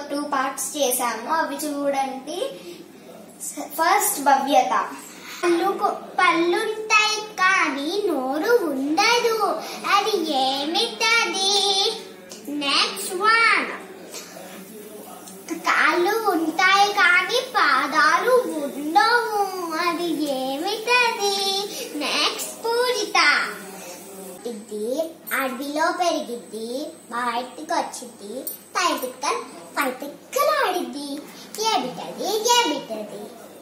two parts చేశాము అవి చూడండి ఫస్ట్ భవ్యత పళ్ళు పళ్ళుంటాయి కానీ నోరు ఉండదు అది ఏమిటది నెక్స్ట్ వన్ కాళ్ళు ఉంటాయి కానీ పాదాలు ఉండవు అది ఏమిటది నెక్స్ట్ పూజిత ఇది అడవిలో పెరిగిద్ది బయటికి వచ్చింది పైతిక్క పైతిక్కలాడిద్ది ఏమిటది ఏమిటది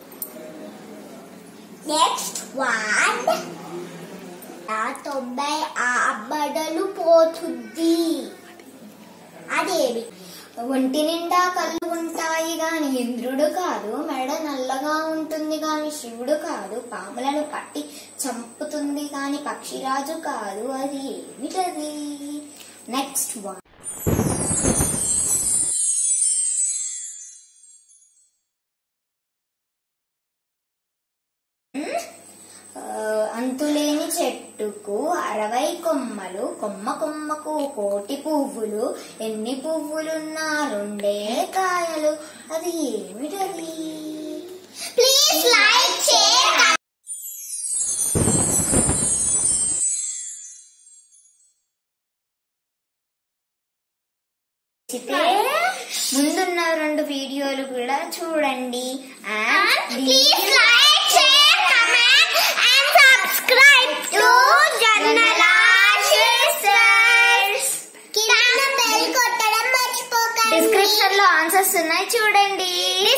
నెక్స్ట్ వన్ ఆ తొంభై ఆ బడలు పోతుంది అదేమి ఒంటి నిండా కళ్ళు ఉంటాయి గాని ఇంద్రుడు కాదు మెడ నల్లగా ఉంటుంది గాని శివుడు కాదు పాములను పట్టి చంపుతుంది కాని పక్షిరాజు కాదు అది ఏమిటది నెక్స్ట్ వన్ ఆ, అంతులేని చెట్టుకు అరవై కొమ్మలు కొమ్మ కొమ్మకు కోటి పువ్వులు ఎన్ని పువ్వులున్నా రెండే కాయలు అది ఏమిటది ప్లీజ్ లైక్ షేర్ నచ్చితే ముందున్న రెండు వీడియోలు కూడా చూడండి and And please like share comment and subscribe to Jannala Sisters కింద బెల్ కొట్టడం మర్చిపోకండి డిస్క్రిప్షన్ లో ఆన్సర్స్ ఉన్నాయి చూడండి